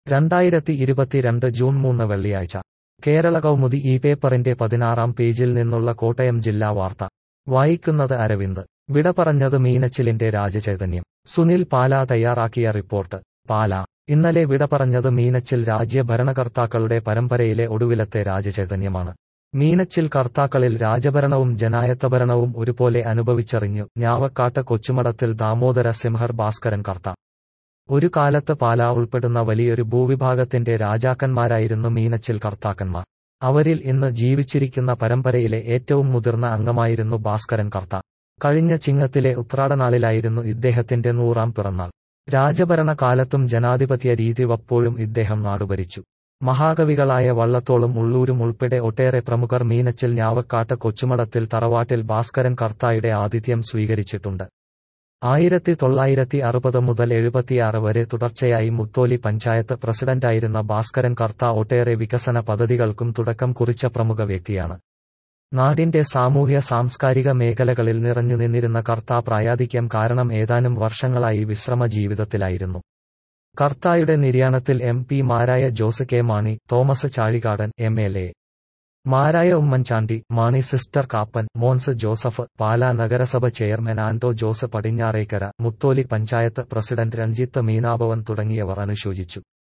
രണ്ടായിരത്തി ഇരുപത്തിരണ്ട് ജൂൺ മൂന്ന് വെള്ളിയാഴ്ച കേരള കൗമുദി ഈ പേപ്പറിന്റെ പതിനാറാം പേജിൽ നിന്നുള്ള കോട്ടയം ജില്ലാ വാർത്ത വായിക്കുന്നത് അരവിന്ദ് വിട പറഞ്ഞത് മീനച്ചിലിന്റെ രാജചൈതന്യം സുനിൽ പാല തയ്യാറാക്കിയ റിപ്പോർട്ട് പാല ഇന്നലെ വിട പറഞ്ഞത് മീനച്ചിൽ രാജ്യ ഭരണകർത്താക്കളുടെ പരമ്പരയിലെ ഒടുവിലത്തെ രാജചൈതന്യമാണ് മീനച്ചിൽ കർത്താക്കളിൽ രാജഭരണവും ജനായത്തഭരണവും ഒരുപോലെ അനുഭവിച്ചറിഞ്ഞു ഞാവക്കാട്ട് കൊച്ചുമടത്തിൽ ദാമോദര സിംഹർ ഭാസ്കരൻ കർത്ത ഒരു കാലത്ത് പാല ഉൾപ്പെടുന്ന വലിയൊരു ഭൂവിഭാഗത്തിന്റെ രാജാക്കന്മാരായിരുന്നു മീനച്ചിൽ കർത്താക്കന്മാർ അവരിൽ ഇന്ന് ജീവിച്ചിരിക്കുന്ന പരമ്പരയിലെ ഏറ്റവും മുതിർന്ന അംഗമായിരുന്നു ഭാസ്കരൻ കർത്ത കഴിഞ്ഞ ചിങ്ങത്തിലെ ഉത്രാടനാളിലായിരുന്നു ഇദ്ദേഹത്തിന്റെ നൂറാം പിറന്നാൾ രാജഭരണ കാലത്തും ജനാധിപത്യ രീതി വപ്പോഴും ഇദ്ദേഹം നാടുഭരിച്ചു മഹാകവികളായ വള്ളത്തോളും ഉള്ളൂരും ഉൾപ്പെടെ ഒട്ടേറെ പ്രമുഖർ മീനച്ചിൽ ഞാവക്കാട്ട് കൊച്ചുമടത്തിൽ തറവാട്ടിൽ ഭാസ്കരൻ കർത്തായുടെ ആതിഥ്യം സ്വീകരിച്ചിട്ടുണ്ട് ആയിരത്തി തൊള്ളായിരത്തി അറുപത് മുതൽ എഴുപത്തിയാറ് വരെ തുടർച്ചയായി മുത്തോലി പഞ്ചായത്ത് പ്രസിഡന്റായിരുന്ന ഭാസ്കരൻ കർത്ത ഒട്ടേറെ വികസന പദ്ധതികൾക്കും തുടക്കം കുറിച്ച പ്രമുഖ വ്യക്തിയാണ് നാടിന്റെ സാമൂഹ്യ സാംസ്കാരിക മേഖലകളിൽ നിറഞ്ഞു നിന്നിരുന്ന കർത്ത പ്രായാധിക്യം കാരണം ഏതാനും വർഷങ്ങളായി വിശ്രമ ജീവിതത്തിലായിരുന്നു കർത്തായുടെ നിര്യാണത്തിൽ M പിമാരായ Jose K Mani Thomas Chazhikadan M L A മാരായ ഉമ്മൻചാണ്ടി മാണി സിസ്റ്റർ കാപ്പൻ മോൻസ് ജോസഫ് പാലാ നഗരസഭ ചെയർമാൻ ആന്റോ ജോസ് പടിഞ്ഞാറേക്കര മുത്തോലി പഞ്ചായത്ത് പ്രസിഡന്റ് രഞ്ജിത്ത് മീനാഭവൻ തുടങ്ങിയവർ അനുശോചിച്ചു